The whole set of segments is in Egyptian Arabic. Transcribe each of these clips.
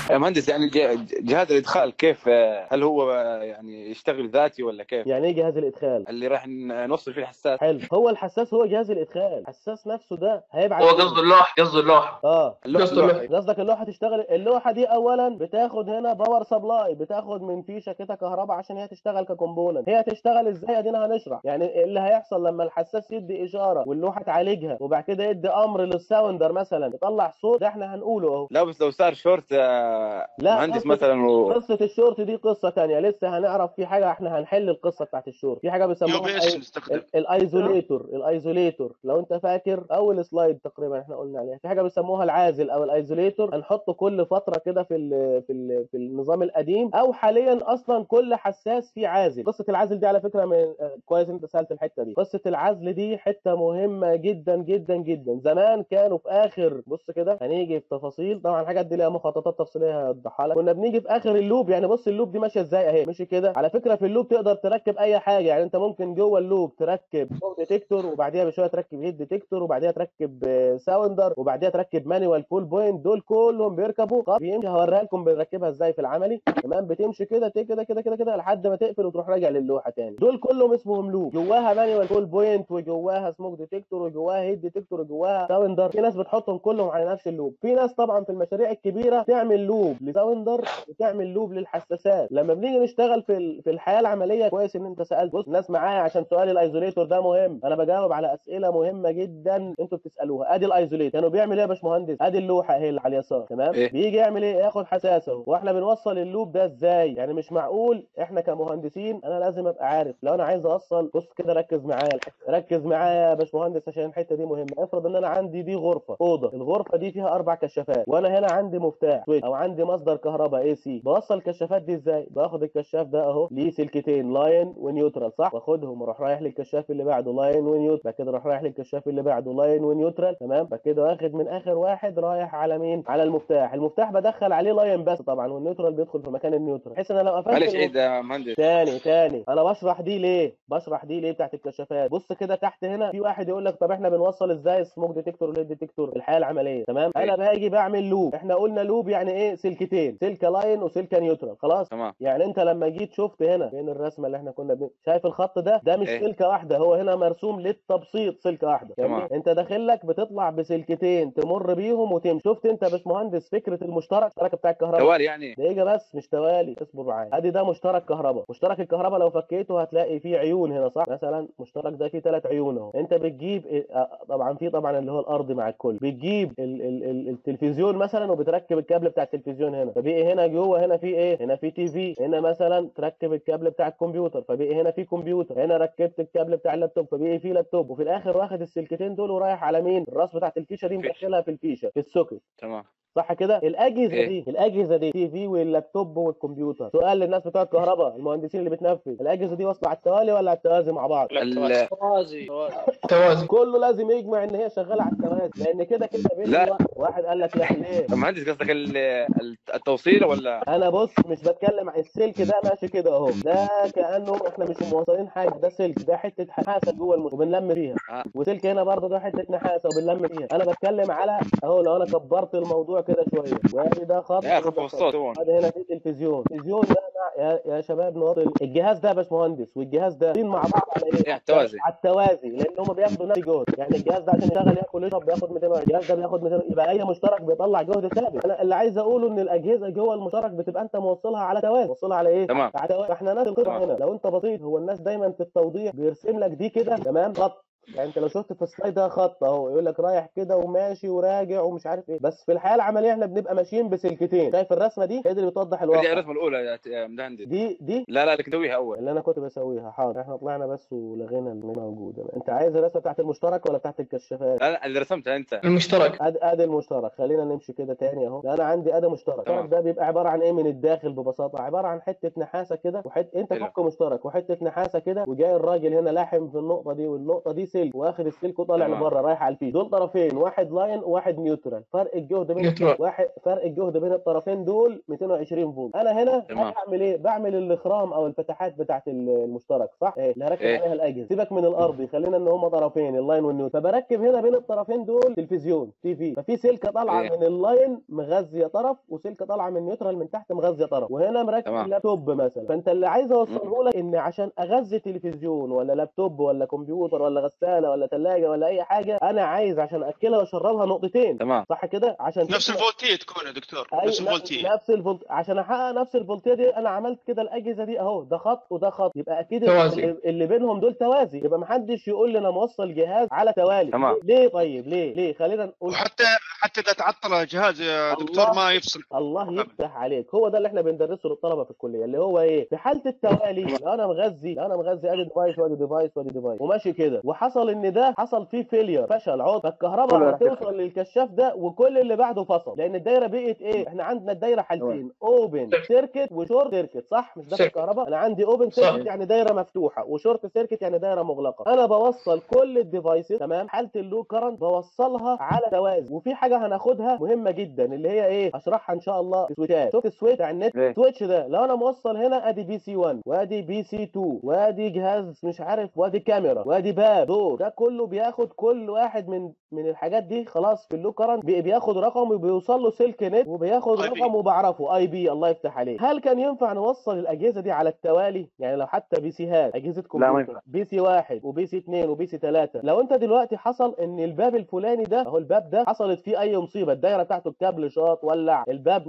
يا مهندس يعني ج- جهاز الادخال كيف آه، هل هو آه، يعني يشتغل ذاتي ولا كيف؟ يعني ايه جهاز الادخال اللي راح ن- نوصل فيه الحساس حلو هو الحساس هو جهاز الادخال الحساس نفسه ده هيبعت هو قصده اللوح قصده اللوح اه اللوحة قصده اللوحة. قصدك اللوحه تشتغل اللوحه دي اولا بتاخد هنا باور سبلاي بتاخد من فيشه كده كهرباء عشان هي تشتغل ككومبوننت هي تشتغل ازاي ادينا هنشرح يعني اللي هيحصل لما الحساس يدي اشاره واللوحه تعالجها وبعد كده يدي امر للساوندر مثلا يطلع صوت ده احنا هنقوله اهو لا بس لو صار شورت آه، لا، مهندس قصة- مثلا و... قصه الشورت دي قصه تانية لسه هنعرف في حاجه احنا هنحل القصه بتاعت الشورت في حاجه يو بيسموها بي الأي- اس نستخدم ال- الايزوليتور الايزوليتور لو انت فاكر اول سلايد تقريبا احنا قلنا عليها في حاجه بيسموها العازل او الايزوليتور هنحطه كل فتره كده في ال في ال في النظام القديم او حاليا اصلا كل حساس فيه عازل قصه العازل دي على فكره من آه، كويس انت سالت الحته دي قصه العزل دي حته مهمه جدا جدا جدا زمان كانوا في اخر بص كده هنيجي في تفاصيل طبعا الحاجات دي ليها مخططات تفصيليه هوضحها لك كنا بنيجي في اخر اللوب يعني بص اللوب دي ماشيه ازاي اهي ماشي كده على فكره في اللوب تقدر تركب اي حاجه يعني انت ممكن جوه اللوب تركب فوق ديتكتور وبعديها بشويه تركب هيد ديتكتور وبعديها تركب آه، ساوندر وبعديها تركب مانيوال كول بوينت دول كلهم بيركبوا خط بيمشي هوريها لكم بنركبها ازاي في العملي تمام بتمشي كده ت- كده كده كده كده لحد ما تقفل وتروح راجع للوحه تاني دول كلهم اسمهم لوب جواها مانيوال كول بوينت وجواها سموك ديتكتور وجواها هيد ديتكتور وجواها ساوندر في ناس بتحطهم كلهم على نفس اللوب في ناس طبعا في المشاريع الكبيره تعمل لوب لساوندر وتعمل لوب للحساسات لما بنيجي نشتغل في ال- في الحياه العمليه كويس ان انت سالت بص الناس معايا عشان سؤال الايزوليتور ده مهم انا بجاوب على اسئله مهمه جدا انتوا بتسالوها ادي الايزوليتور كانوا بيعمل ايه يا باشمهندس ادي اللوحه اهي اللي على اليسار تمام إيه؟ بيجي يعمل ايه ياخد حساسه واحنا بنوصل اللوب ده ازاي يعني مش معقول احنا كمهندسين انا لازم ابقى عارف لو انا عايز اوصل بص كده ركز معايا ركز معايا يا باشمهندس عشان الحته دي مهمه افرض ان انا عندي دي غرفه اوضه الغرفه دي فيها اربع كشافات وانا هنا عندي مفتاح سويتش او عندي مصدر كهرباء اي سي بوصل الكشافات دي ازاي باخد الكشاف ده اهو ليه سلكتين لاين ونيوترال صح واخدهم واروح رايح للكشاف اللي بعده لاين ونيوترال بعد كده اروح رايح للكشاف اللي بعده لاين ونيوترال تمام بعد كده واخد من اخر واحد رايح على مين على المفتاح المفتاح بدخل عليه لاين بس طبعا والنيوترال بيدخل في مكان النيوترال بحيث ان انا لو قفلت معلش المفتاح- عيد يا مهندس تاني تاني انا بشرح دي ليه بشرح دي ليه بتاعت الكشافات بص كده تحت هنا في واحد يقول لك طب احنا بنوصل ازاي السموك ديتكتور والليد ديتكتور في الحياه العمليه تمام انا باجي بعمل لوب احنا قلنا لوب يعني ايه سلكتين سلكه لاين وسلكه نيوترال خلاص تمام يعني انت لما جيت شفت هنا فين الرسمه اللي احنا كنا بن... شايف الخط ده ده مش إيه. سلكه واحده هو هنا مرسوم للتبسيط سلكه واحده تمام. فاهمني؟ انت داخل لك بتطلع بسلكتين تمر بيهم وتمشي شفت انت يا باشمهندس فكره المشترك الشبكه بتاع الكهرباء توالي يعني دقيقة بس مش توالي اصبر معايا ادي ده مشترك كهرباء مشترك الكهرباء لو فكيته هتلاقي فيه عيون هنا صح مثلا مشترك ده فيه ثلاث عيون اهو انت بتجيب إيه- آه، طبعا في طبعا اللي هو الارضي مع الكل بتجيب ال ال ال التلفزيون مثلا وبتركب الكابل بتاع التلفزيون هنا فبقي هنا جوه هنا في ايه هنا في تي في هنا مثلا تركب الكابل بتاع الكمبيوتر فبقي هنا في كمبيوتر هنا ركبت الكابل بتاع اللابتوب فبقي في لابتوب وفي الاخر واخد السلكتين دول ورايح على مين الراس بتاعت الفيشه دي فيشة. مدخلها في الفيشه في السوكت تمام صح كده الاجهزه إيه؟ دي الاجهزه دي تي في واللابتوب والكمبيوتر سؤال للناس بتوع الكهرباء المهندسين اللي بتنفذ الاجهزه دي واصله على التوالي ولا على التوازي مع بعض ال- توازي توازي توازي كله لازم يجمع ان هي شغاله على التوازي لان كده كده بين لا. الوقت. واحد قال لك لا ليه مهندس قصدك ال- ال- التوصيل ولا انا بص مش بتكلم عن السلك ده ماشي كده اهو ده كانه احنا مش موصلين حاجه ده سلك ده حته نحاسه جوه المس وبنلم فيها آه. وسلك هنا برضه ده حته نحاسه وبنلم فيها انا بتكلم على اهو لو انا كبرت الموضوع كده شويه وادي ده خط يا وده خفف خط. الصوت هون هذا هنا في تلفزيون التلفزيون ده مع يا, يا شباب نواصل الجهاز ده يا باشمهندس والجهاز ده الاثنين مع بعض على ايه؟ إيه، على التوازي. على التوازي لان هم بياخدوا نفس الجهد يعني الجهاز ده عشان يشتغل ياكل يشرب بياخد 200 واحد الجهاز ده بياخد 200 يبقى اي مشترك بيطلع جهد ثابت انا اللي عايز اقوله ان الاجهزه جوه المشترك بتبقى انت موصلها على توازي موصلها على ايه؟ تمام. على توازي فاحنا نفس القطعه تمام. هنا لو انت بسيط هو الناس دايما في التوضيح بيرسم لك دي كده تمام خط يعني انت لو شفت في السلايد ده خط اهو يقول لك رايح كده وماشي وراجع ومش عارف ايه بس في الحياه العمليه احنا بنبقى ماشيين بسلكتين شايف الرسمه دي هي دي اللي بتوضح ارجع الواقع الرسمه الاولى يا ت- يا مهندس دي دي لا لا لك دويها اول اللي انا كنت بسويها حاضر احنا طلعنا بس ولغينا اللي موجود انت عايز الرسمه بتاعت المشترك ولا بتاعت الكشافات لا لا اللي رسمتها انت المشترك ادي ادي المشترك خلينا نمشي كده تاني اهو ده انا عندي ادي مشترك تمام. المشترك ده بيبقى عباره عن ايه من الداخل ببساطه عباره عن حته نحاسه كده وحته انت حلو. فك مشترك وحته نحاسه كده وجاي الراجل هنا لاحم في النقطه دي والنقطه دي سلك واخد السلك وطالع تمام. لبره رايح على الفيز دول طرفين واحد لاين وواحد نيوترال فرق الجهد بين نيوترال. واحد فرق الجهد بين الطرفين دول 220 فولت انا هنا تمام. بعمل ايه بعمل الاخرام او الفتحات بتاعت المشترك صح ايه اللي هركب إيه. عليها الاجهزه سيبك من الارضي خلينا ان هم طرفين اللاين والنيوترال فبركب هنا بين الطرفين دول تلفزيون تي في ففي سلكه طالعه إيه. من اللاين مغذيه طرف وسلكه طالعه من النيوترال من تحت مغذيه طرف وهنا مركب تمام. لابتوب مثلا فانت اللي عايز اوصله لك ان عشان اغذي تلفزيون ولا لابتوب ولا كمبيوتر ولا غساله ولا ثلاجه ولا اي حاجه انا عايز عشان اكلها واشربها نقطتين تمام صح كده عشان نفس تبقى- الفولتيه تكون يا دكتور أي نفس ن- الفولتيه نفس الفولت عشان احقق نفس الفولتيه دي انا عملت كده الاجهزه دي اهو ده خط وده خط يبقى اكيد توازي. اللي, اللي بينهم دول توازي يبقى محدش يقول لي انا موصل جهاز على توالي تمام. ليه طيب ليه ليه خلينا نقول وحتى حتى اذا تعطل الجهاز يا دكتور الله. ما يفصل الله تمام. يفتح عليك هو ده اللي احنا بندرسه للطلبه في الكليه اللي هو ايه في حاله التوالي لو انا مغذي لو انا مغذي ادي ديفايس وادي ديفايس وادي ديفايس وماشي كده وحصل ان ده حصل فيه فيلير فشل عطل فالكهرباء كله هتوصل للكشاف ده وكل اللي بعده فصل لان الدايره بقت ايه احنا عندنا الدايره حالتين اوبن سيركت وشورت سيركت صح مش ده في سيركت. الكهرباء انا عندي اوبن صح. سيركت يعني دايره مفتوحه وشورت سيركت يعني دايره مغلقه انا بوصل كل الديفايسز تمام حاله اللو كرنت بوصلها على توازي وفي حاجه هناخدها مهمه جدا اللي هي ايه هشرحها ان شاء الله في سويتشات شفت السويتش بتاع النت إيه. السويتش ده لو انا موصل هنا ادي بي سي 1 وادي بي سي 2 وادي جهاز مش عارف وادي كاميرا وادي باب دور ده كله بياخد كل واحد من من الحاجات دي خلاص في اللو كرنت بي- بياخد رقم وبيوصل له سلك نت وبياخد IP. رقم وبعرفه اي بي الله يفتح عليك هل كان ينفع نوصل الاجهزه دي على التوالي يعني لو حتى بي سيهات اجهزه لا، ما كمبيوتر ينفع. بي سي واحد وبي سي اثنين وبي سي ثلاثه لو انت دلوقتي حصل ان الباب الفلاني ده اهو الباب ده حصلت فيه اي مصيبه الدايره بتاعته الكابل شاط ولع الباب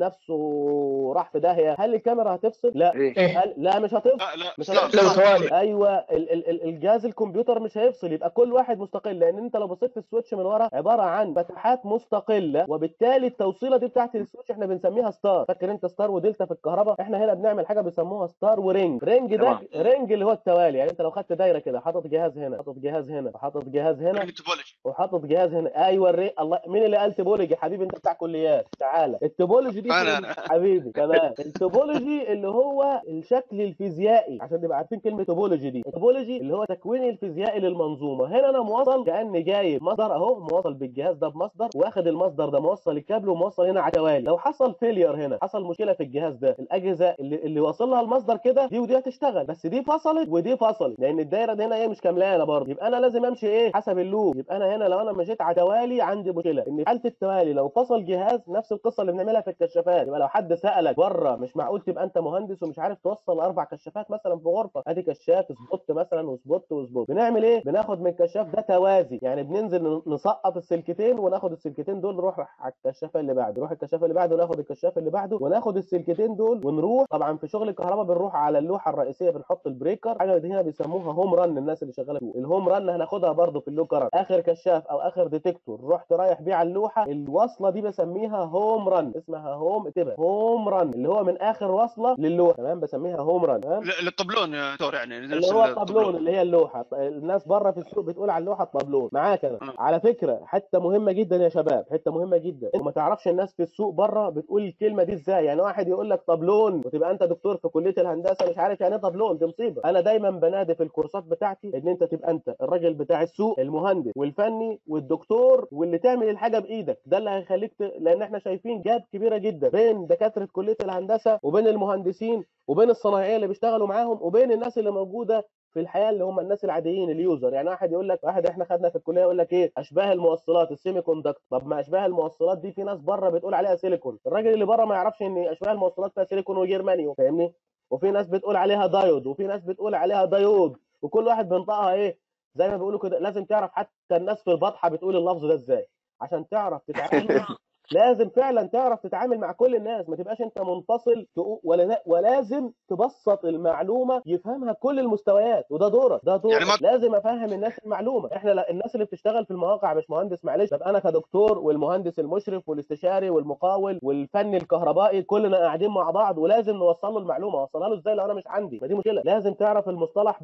نفسه راح في داهيه هل الكاميرا هتفصل لا ايه ايه هل لا مش هتفصل لا لا مش لا هتفصل. لو لا. توالي ايوه ال ال ال الجهاز الكمبيوتر مش هيفصل يبقى كل واحد مستقل لان انت لو بصيت في السويتش من ورا عباره عن فتحات مستقله وبالتالي التوصيله دي بتاعت السويتش احنا بنسميها ستار فاكر انت ستار ودلتا في الكهرباء احنا هنا بنعمل حاجه بيسموها ستار ورينج رينج ده تمام. رينج اللي هو التوالي يعني انت لو خدت دايره كده حاطط جهاز هنا حاطط جهاز هنا وحاطط جهاز هنا التوبولوجي. وحاطط جهاز هنا ايوه الري الله مين اللي قال تبولوجي يا حبيبي انت بتاع كليات تعالى التبولوجي دي أنا- فين؟ أنا. حبيبي تمام التوبولوجي اللي هو الشكل الفيزيائي عشان نبقى عارفين كلمه توبولوجي دي التوبولوجي اللي هو تكوين الفيزيائي للمنظومه هنا انا موصل كاني جايب مصدر اهو موصل بالجهاز ده بمصدر واخد المصدر ده موصل الكابل وموصل هنا على توالي لو حصل فيلير هنا حصل مشكله في الجهاز ده الاجهزه اللي, اللي واصل لها المصدر كده دي ودي هتشتغل بس دي فصلت ودي فصلت لان الدايره دي هنا ايه مش كاملانه برضه يبقى انا لازم امشي ايه حسب اللوب يبقى انا هنا لو انا مشيت على توالي عندي مشكله ان في حاله التوالي لو فصل جهاز نفس القصه اللي بنعملها في الكشافات يبقى لو حد سالك بره مش معقول تبقى انت مهندس ومش عارف توصل اربع كشافات مثلا في غرفه ادي كشاف سبوت مثلا وسبوت وسبوت بنعمل ايه بناخد من الكشاف ده توازي يعني بننزل ن- نسقط السلكتين وناخد السلكتين دول نروح على الكشاف اللي بعده نروح الكشاف اللي بعده وناخد الكشاف اللي بعده وناخد السلكتين دول ونروح طبعا في شغل الكهرباء بنروح على اللوحه الرئيسيه بنحط البريكر حاجه دي هنا بيسموها هوم رن الناس اللي شغاله فيه الهوم رن هناخدها برضه في اللو كرنت اخر كشاف او اخر ديتكتور رحت رايح بيه على اللوحه الوصله دي بسميها هوم رن اسمها هوم اكتبها هوم رن اللي هو من اخر وصله للوحه تمام بسميها هوم رن تمام ل- للطبلون يا دكتور يعني اللي نفس هو الطابلون اللي هي اللوحه الناس بره في السوق بتقول على اللوحه طابلون معاك انا آه. على فكره حته مهمه جدا يا شباب حته مهمه جدا وما تعرفش الناس في السوق بره بتقول الكلمه دي ازاي يعني واحد يقول لك طابلون وتبقى انت دكتور في كليه الهندسه مش عارف يعني ايه طابلون دي مصيبه انا دايما بنادي في الكورسات بتاعتي ان انت تبقى انت الراجل بتاع السوق المهندس والفني والدكتور واللي تعمل الحاجه بايدك ده اللي هيخليك ت... لان احنا شايفين جاب كبيره جدا بين دكاتره كليه الهندسه وبين المهندسين وبين الصناعيه اللي بيشتغلوا معاهم وبين الناس اللي موجوده في الحياه اللي هم الناس العاديين اليوزر يعني واحد يقول لك واحد احنا خدنا في الكليه يقول لك ايه اشباه الموصلات السيمي كوندكتور طب ما اشباه الموصلات دي في ناس بره بتقول عليها سيليكون الراجل اللي بره ما يعرفش ان اشباه الموصلات فيها سيليكون وجرمانيوم فاهمني وفي ناس بتقول عليها دايود وفي ناس بتقول عليها دايود وكل واحد بينطقها ايه زي ما بيقولوا كده لازم تعرف حتى الناس في البطحه بتقول اللفظ ده ازاي عشان تعرف تتعامل لازم فعلا تعرف تتعامل مع كل الناس ما تبقاش انت منفصل تقو- ولا ولازم تبسط المعلومه يفهمها كل المستويات وده دورك ده دورك يعني ما- لازم افهم الناس المعلومه احنا لا الناس اللي بتشتغل في المواقع مش مهندس معلش طب انا كدكتور والمهندس المشرف والاستشاري والمقاول والفني الكهربائي كلنا قاعدين مع بعض ولازم نوصل له المعلومه اوصلها له ازاي لو انا مش عندي ما دي مشكله لازم تعرف المصطلح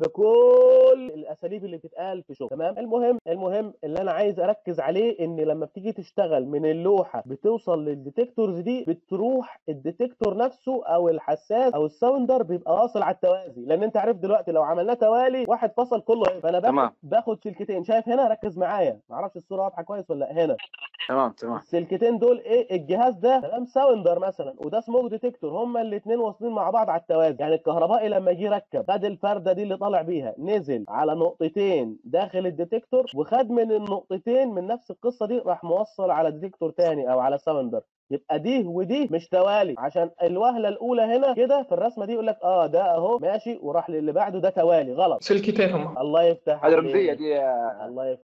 بكل الاساليب اللي بتتقال في شغل تمام المهم المهم اللي انا عايز اركز عليه ان لما بتيجي تشتغل من اللوحه بتوصل للديتكتورز دي بتروح الديتكتور نفسه او الحساس او الساوندر بيبقى واصل على التوازي لان انت عارف دلوقتي لو عملناه توالي واحد فصل كله هيبقى. فانا باخد تمام. باخد سلكتين شايف هنا ركز معايا معرفش الصوره واضحه كويس ولا لأ. هنا تمام تمام السلكتين دول ايه الجهاز ده تمام ساوندر مثلا وده سموك ديتكتور هما الاثنين واصلين مع بعض على التوازي يعني الكهربائي لما جه ركب خد الفرده دي اللي طالع بيها نزل على نقطتين داخل الديتكتور وخد من النقطتين من نفس القصه دي راح موصل على ديتكتور تاني او على ساوندر يبقى دي ودي مش توالي عشان الوهله الاولى هنا كده في الرسمه دي يقول لك اه ده اهو ماشي وراح للي بعده ده توالي غلط سلكتين هم الله يفتح هذه عليك. رمزيه دي يا الله يفتح